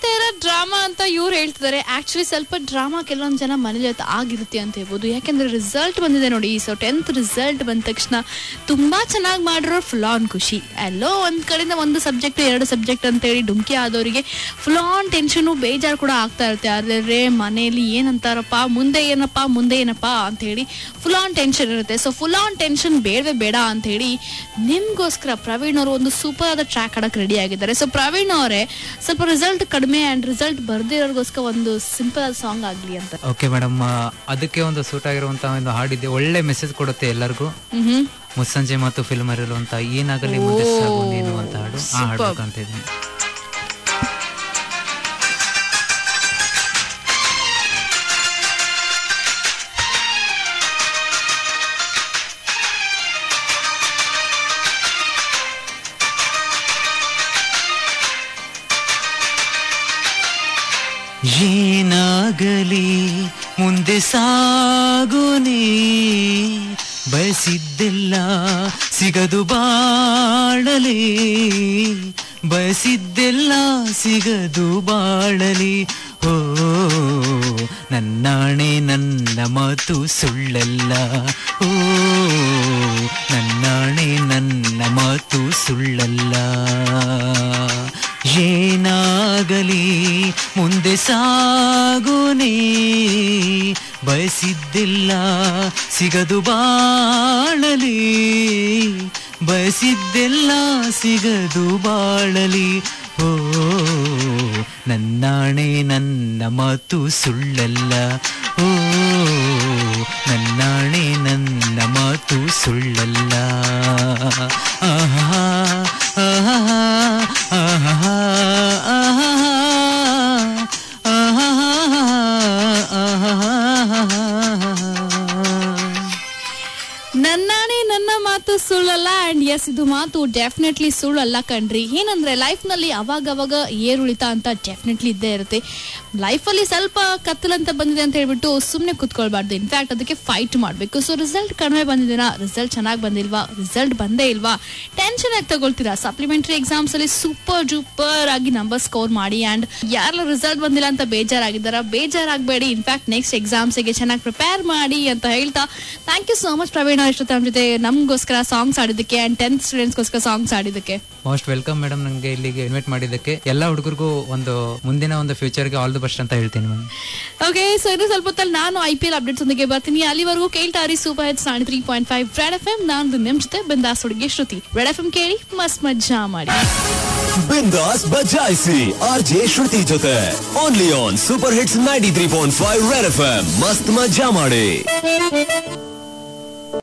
ನಡೀತಾ ಇರೋ ಡ್ರಾಮಾ ಅಂತ ಇವ್ರು ಹೇಳ್ತಿದ್ದಾರೆ ಆಕ್ಚುಲಿ ಸ್ವಲ್ಪ ಡ್ರಾಮಾ ಕೆಲವೊಂದು ಜನ ಮನೇಲಿ ಇವತ್ತು ಆಗಿರುತ್ತೆ ಅಂತ ಹೇಳ್ಬೋದು ಯಾಕೆಂದ್ರೆ ರಿಸಲ್ಟ್ ಬಂದಿದೆ ನೋಡಿ ಸೊ ಟೆಂತ್ ರಿಸಲ್ಟ್ ಬಂದ ತಕ್ಷಣ ತುಂಬಾ ಚೆನ್ನಾಗಿ ಮಾಡಿರೋ ಫುಲ್ ಆನ್ ಖುಷಿ ಎಲ್ಲೋ ಒಂದ್ ಕಡೆಯಿಂದ ಒಂದು ಸಬ್ಜೆಕ್ಟ್ ಎರಡು ಸಬ್ಜೆಕ್ಟ್ ಅಂತ ಹೇಳಿ ಡುಮ್ಕಿ ಆದವರಿಗೆ ಫುಲ್ ಆನ್ ಟೆನ್ಷನು ಬೇಜಾರು ಕೂಡ ಆಗ್ತಾ ಇರುತ್ತೆ ಆದ್ರೆ ಮನೆಯಲ್ಲಿ ಏನಂತಾರಪ್ಪ ಮುಂದೆ ಏನಪ್ಪ ಮುಂದೆ ಏನಪ್ಪ ಅಂತ ಹೇಳಿ ಫುಲ್ ಆನ್ ಟೆನ್ಷನ್ ಇರುತ್ತೆ ಸೊ ಫುಲ್ ಆನ್ ಟೆನ್ಷನ್ ಬೇಡವೇ ಬೇಡ ಅಂತ ಹೇಳಿ ನಿಮ್ಗೋಸ್ಕರ ಪ್ರವೀಣ್ ಅವರು ಒಂದು ಸೂಪರ್ ಆದ ಟ್ರ್ಯಾಕ್ ಆಡಕ್ ರೆಡಿ ಆಗಿದ್ದಾರೆ ಸೊ ಪ್ರವೀಣ್ ಅವರೇ ಸ್ವಲ್ಪ ರಿಸಲ್ಟ್ ಕಡಿಮೆ ಅಂಡ್ ರಿಸಲ್ಟ್ ಬರ್ದಿರೋರ್ಗೋಸ್ಕರ ಒಂದು ಸಿಂಪಲ್ ಆದ ಸಾಂಗ್ ಆಗ್ಲಿ ಅಂತ ಓಕೆ ಮೇಡಮ್ ಅದಕ್ಕೆ ಒಂದು ಸೂಟ್ ಆಗಿರುವಂತಹ ಒಂದು ಹಾಡಿದೆ ಒಳ್ಳೆ ಮೆಸೇಜ್ ಕೊಡುತ್ತೆ ಎಲ್ಲರಿಗೂ ಹ್ಮ್ ಮುಸ್ಸಂಜೆ ಮತ್ತು ಫಿಲ್ಮ್ ಇರುವಂತ ಏನಾಗಲಿ ಮುಂದೆ ಸಾಗು ನೀನು ಅಂತ ಹಾಡು ಆ ಹಾಡ್ಬೇಕು ಅಂತ ಇದ್ದೀನಿ ಏನಾಗಲಿ ಮುಂದೆ ಸಾಗುನೇ ಬಯಸಿದ್ದೆಲ್ಲ ಸಿಗದು ಬಾಳಲಿ ಬಯಸಿದ್ದೆಲ್ಲ ಸಿಗದು ಬಾಳಲಿ ಓ ನನ್ನಾಣೆ ನನ್ನ ಮಾತು ಸುಳ್ಳಲ್ಲ ಓ ನನ್ನಾಣೆ ನನ್ನ ಮಾತು ಸುಳ್ಳಲ್ಲ ಏನಾಗಲಿ ಮುಂದೆ ಸಾಗುನೇ ಬಯಸಿದ್ದಿಲ್ಲ ಸಿಗದು ಬಾಳಲಿ ಬಯಸಿದ್ದೆಲ್ಲ ಸಿಗದು ಬಾಳಲಿ ಓ ನನ್ನಾಣೆ ನನ್ನ ಮಾತು ಸುಳ್ಳಲ್ಲ ಓ ನನ್ನಾಣೆ ನನ್ನ ಮಾತು ಸುಳ್ಳಲ್ಲ ಆಹಾ ಆಹಾ ಆಹಾ ಆಹಾ ನನ್ನಾಣೆ ನನ್ನ ಮಾತು ಸುಳ್ಳಲ್ಲ ಅಂಡ್ ಎಸ್ ಇದು ಮಾತು ಡೆಫಿನೆಟ್ಲಿ ಸುಳ್ಳಲ್ಲ ಕಣ್ರಿ ಏನಂದ್ರೆ ಲೈಫ್ ನಲ್ಲಿ ಅವಾಗ ಅವಾಗ ಏರುಳಿತ ಅಂತ ಡೆಫಿನೆಟ್ಲಿ ಇದ್ದೇ ಇರುತ್ತೆ ಲೈಫ್ ಅಲ್ಲಿ ಸ್ವಲ್ಪ ಕತ್ತಲಂತ ಬಂದಿದೆ ಅಂತ ಹೇಳ್ಬಿಟ್ಟು ಸುಮ್ನೆ ಕುತ್ಕೊಳ್ಬಾರ್ದು ಇನ್ಫ್ಯಾಕ್ಟ್ ಅದಕ್ಕೆ ಫೈಟ್ ಮಾಡ್ಬೇಕು ಸೊ ರಿಸಲ್ಟ್ ಕಡಿಮೆ ಬಂದಿದ್ದೀರಾ ರಿಸಲ್ಟ್ ಚೆನ್ನಾಗಿ ಬಂದಿಲ್ವಾ ರಿಸಲ್ಟ್ ಬಂದೇ ಇಲ್ವಾ ಟೆನ್ಷನ್ ಆಗಿ ತಗೊಳ್ತೀರಾ ಸಪ್ಲಿಮೆಂಟರಿ ಎಕ್ಸಾಮ್ಸ್ ಅಲ್ಲಿ ಸೂಪರ್ ಜೂಪರ್ ಆಗಿ ನಂಬರ್ ಸ್ಕೋರ್ ಮಾಡಿ ಅಂಡ್ ಯಾರೆಲ್ಲ ರಿಸಲ್ಟ್ ಬಂದಿಲ್ಲ ಅಂತ ಬೇಜಾರಾಗಿದ್ದಾರ ಬೇಜಾರಾಗಬೇಡಿ ಇನ್ಫ್ಯಾಕ್ಟ್ ನೆಕ್ಸ್ಟ್ ಎಕ್ಸಾಮ್ಸ್ಗೆ ಚೆನ್ನಾಗಿ ಪ್ರಿಪೇರ್ ಮಾಡಿ ಅಂತ ಹೇಳ್ತಾ thank you so much Praveena ಇಷ್ಟು ನಮ್ಮ ಜೊತೆ ನಮಗೋಸ್ಕರ ಸಾಂಗ್ಸ್ ಆಡಿದ್ದಕ್ಕೆ ಅಂಡ್ ಟೆಂತ್ ಸ್ಟೂಡೆಂಟ್ಸ್ಗೋಸ್ಕರ ಸಾಂಗ್ಸ್ ಆಡಿದ್ದಕ್ಕೆ ಮೋಸ್ಟ್ ವೆಲ್ಕಮ್ ಮೇಡಮ್ ನನಗೆ ಇಲ್ಲಿಗೆ ಇನ್ವೈಟ್ ಮಾಡಿದ್ದಕ್ಕೆ ಎಲ್ಲ ಹುಡುಗರಿಗೂ ಒಂದು ಮುಂದಿನ ಒಂದು ಫ್ಯೂಚರ್ಗೆ ಆಲ್ ದಿ ಬೆಸ್ಟ್ ಅಂತ ಹೇಳ್ತೀನಿ ಮ್ಯಾಮ್ ಓಕೆ ಸೊ ಇನ್ನು ಸ್ವಲ್ಪ ಹೊತ್ತಲ್ಲಿ ನಾನು ಐ ಪಿ ಎಲ್ ಅಪ್ಡೇಟ್ಸ್ ಒಂದಿಗೆ ಬರ್ತೀನಿ ಅಲ್ಲಿವರೆಗೂ ಕೇಳ್ತಾರಿ super hits ninety three point five red F M ನಾನು ನಿಮ್ ಜೊತೆ ಬಂದಾಸ್ ಹುಡುಗಿ ಶ್ರುತಿ ರೆಡ್ ಎಫ್ ಎಂ ಕೇಳಿ ಮಸ್ತ್ ಮಜ್ಜಾ ಮಾಡಿ ಬಿಂದಾಸ್ ಬಜಾಯಿಸಿ ಆರ್ ಜೆ ಶ್ರುತಿ ಜೊತೆ only on super hits ninety three point five red F M ಮಸ್ತ್ ಮಜಾ ಮಾಡಿ